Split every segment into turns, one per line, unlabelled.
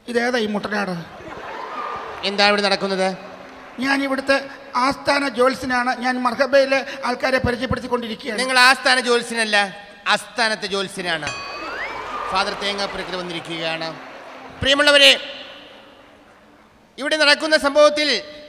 ഇതേതാ ഈ മുട്ടനാട്
എന്താണ് ഇവിടെ നടക്കുന്നത്
ഞാൻ ഇവിടുത്തെ ആസ്ഥാന ജോത്സ്യനാണ് ഞാൻ മർഹബയിലെ ആൾക്കാരെ പരിചയപ്പെടുത്തിക്കൊണ്ടിരിക്കുകയാണ്
നിങ്ങൾ ആസ്ഥാന ജോത്സ്യനല്ല ആസ്ഥാനത്തെ ജോത്സ്യനാണ് ഫാദർ തേങ്ങാപ്പുരത്തിൽ വന്നിരിക്കുകയാണ് പ്രിയമുള്ളവരെ ഇവിടെ നടക്കുന്ന സംഭവത്തിൽ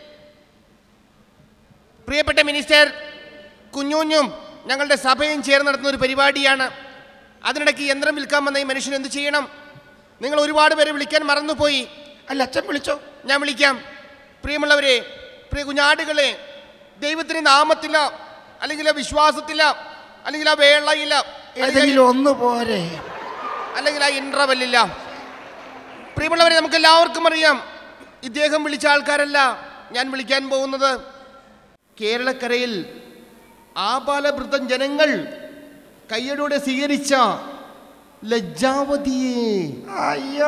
പ്രിയപ്പെട്ട മിനിസ്റ്റർ കുഞ്ഞുഞ്ഞും ഞങ്ങളുടെ സഭയും ചേർന്ന് നടത്തുന്ന ഒരു പരിപാടിയാണ് അതിനിടയ്ക്ക് യന്ത്രം വിൽക്കാൻ വന്ന ഈ മനുഷ്യൻ എന്ത് ചെയ്യണം നിങ്ങൾ ഒരുപാട് പേരെ വിളിക്കാൻ മറന്നുപോയി
അല്ല അച്ഛൻ വിളിച്ചോ
ഞാൻ വിളിക്കാം പ്രിയമുള്ളവരെ പ്രിയ കുഞ്ഞാടുകളെ ദൈവത്തിന് നാമത്തില്ല അല്ലെങ്കിൽ ആ വിശ്വാസത്തില്ല അല്ലെങ്കിൽ ആ വേളയില്ല അല്ലെങ്കിൽ
ഏതെങ്കിലും ഒന്ന് പോരെ
അല്ലെങ്കിൽ ആ ഇൻട്രവല്ലില്ല പ്രിയമുള്ളവരെ നമുക്ക് എല്ലാവർക്കും അറിയാം ഇദ്ദേഹം വിളിച്ച ആൾക്കാരല്ല ഞാൻ വിളിക്കാൻ പോകുന്നത് കേരളക്കരയിൽ ആപാലവൃദ്ധം ജനങ്ങൾ കയ്യടോടെ സ്വീകരിച്ച ലജ്ജാവതിയെ
അയ്യോ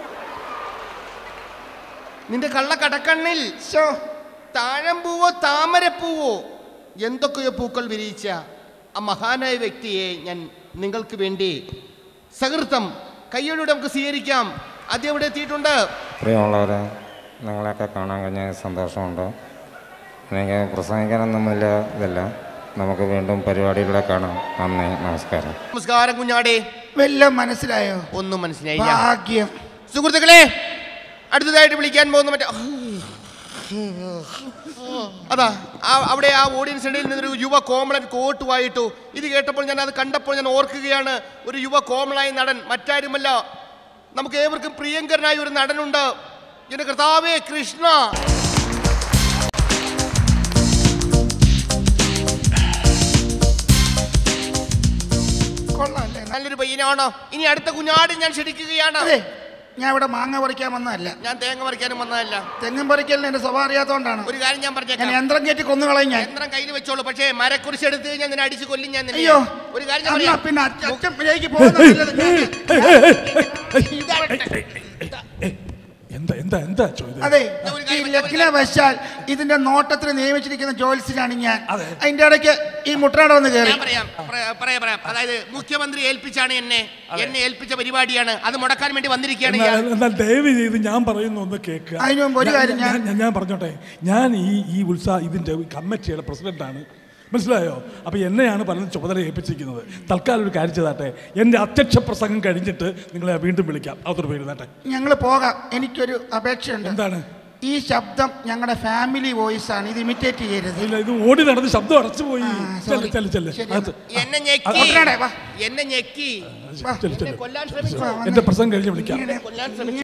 നിന്റെ കള്ള കടക്കണ്ണിൽ
ശോ
താഴമ്പൂവോ താമരപ്പൂവോ എന്തൊക്കെയോ പൂക്കൾ വിരിയിച്ച ആ മഹാനായ വ്യക്തിയെ ഞാൻ നിങ്ങൾക്ക് വേണ്ടി സഹൃത്തം കയ്യോടെ നമുക്ക് സ്വീകരിക്കാം ആദ്യം ഇവിടെ എത്തിയിട്ടുണ്ട്
പ്രിയമുള്ളവരെ നിങ്ങളെയൊക്കെ കാണാൻ കഴിഞ്ഞ സന്തോഷമുണ്ട് എനിക്ക് പ്രസംഗിക്കാനൊന്നും വലിയ ഇതില്ല നമുക്ക് വീണ്ടും പരിപാടികളെ കാണാം നന്ദി നമസ്കാരം
നമസ്കാരം കുഞ്ഞാടേ
വല്ലതും മനസ്സിലായോ
ഒന്നും മനസ്സിലായില്ല
ഭാഗ്യം
സുഹൃത്തുക്കളെ അടുത്തതായിട്ട് വിളിക്കാൻ പോകുന്ന മറ്റേ അതാ ആ- അവിടെ ആ ഓഡിയൻസ് ഇടയിൽ നിന്നൊരു യുവ കോമളൻ കോട്ട് വായിട്ടു ഇത് കേട്ടപ്പോൾ ഞാൻ അത് കണ്ടപ്പോൾ ഞാൻ ഓർക്കുകയാണ് ഒരു യുവ കോമളായ നടൻ മറ്റാരുമല്ല നമുക്ക് ഏവർക്കും പ്രിയങ്കരനായ ഒരു നടനുണ്ട് എന്റെ കർത്താവേ കൃഷ്ണ
കൊള്ളാല്ലേ
നല്ലൊരു പയ്യനാണോ ഇനി അടുത്ത കുഞ്ഞാട് ഞാൻ ക്ഷണിക്കുകയാണ്
അതെ ഞാൻ ഇവിടെ മാങ്ങ പറിക്കാൻ വന്നതല്ല
ഞാൻ തേങ്ങ പറിക്കാനും വന്നതല്ല
തെങ്ങും പറിക്കലിന് എന്റെ സ്വഭാവം അറിയാത്തോണ്ടാണ്
ഒരു കാര്യം ഞാൻ
ഞാൻ
പറഞ്ഞേക്കാം
യന്ത്രം കയറ്റി കൊന്നുകളയും ഞാൻ
യന്ത്രം കയ്യിൽ വെച്ചോളൂ പക്ഷേ മരക്കുറിച്ച് എടുത്ത് കഴിഞ്ഞാൽ നിന്നെ അടിച്ച് കൊല്ലും ഞാൻ നിന്നെ.
അയ്യോ
ഒരു കാര്യം ഞാൻ
എന്നാ
പറയാം
പിന്നെ അച്ഛ- അച്ഛൻ പിഴയ്ക്ക് പോകുന്നത് നല്ലത്. ഞാൻ-
ഇതാവട്ടെ.
എന്താ എന്താ എന്താ ചോദ്യം
അതെ
ഒരു
ഈ
കാര്യം-
ലഗ്നവശാൽ ഇതിന്റെ നോട്ടത്തിന് നിയമിച്ചിരിക്കുന്ന ജോത്സ്യനാണ് ഞാൻ
അതെ.
അതിന്റെ ഇടയ്ക്ക് ഈ മുട്ടനാട് വന്ന് കയറി
ഞാൻ പറയാം പറയാം, പറയാം പറയാം അതായത് മുഖ്യമന്ത്രി ഏൽപ്പിച്ചാണ് എന്നെ എന്നെ ഏൽപ്പിച്ച പരിപാടിയാണ് അത് മുടക്കാൻ വേണ്ടി വന്നിരിക്കുകയാണ്
എന്നാൽ
ഇയാൾ.
എന്നാൽ ദയവ് ചെയ്ത് ഞാൻ പറയുന്ന ഒന്ന് കേൾക്കുക
അതിനു മുമ്പ് ഒരു
ഞാൻ-
കാര്യം ഞാൻ-
ഞാൻ ഞാൻ പറഞ്ഞോട്ടെ ഞാൻ ഈ ഈ ഉത്സാഹ ഇതിന്റെ കമ്മിറ്റിയുടെ പ്രസിഡന്റാണ് മനസ്സിലായോ അപ്പൊ എന്നെയാണ് പലരും ചുമതല ഏൽപ്പിച്ചിരിക്കുന്നത് തൽക്കാലം ഒരു കാര്യം ചെയ്താട്ടെ എന്റെ അധ്യക്ഷ പ്രസംഗം കഴിഞ്ഞിട്ട് നിങ്ങളെ വീണ്ടും വിളിക്കാം അതൊരു പേരുന്നാട്ടെ
ഞങ്ങൾ പോകാം എനിക്കൊരു അപേക്ഷയുണ്ട്
എന്താണ്
ഈ ശബ്ദം ഞങ്ങളുടെ ഫാമിലി വോയിസ് ആണ് ഇത് ഇമിറ്റേറ്റ് ചെയ്യരുത്
ഇല്ല ഇത് ഓടി നടന്ന് ശബ്ദം അടച്ചു പോയി
ആ,
ചെല്ല്
sorry.
ചെല്ല് ചെല്ല്
ശരി.
അകത്ത്.
എന്നെ ഞെക്കി
മുട്ടനാടെ, വാ.
എന്നെ ഞെക്കി
ചെല്ല് ചെല്ല്
കൊല്ലാൻ ശ്രമിച്ചു
വാ,
എന്റെ പ്രസംഗം കഴിഞ്ഞ് വിളിക്കാം
ഇങ്ങനെ
കൊല്ലാൻ ശ്രമിച്ചു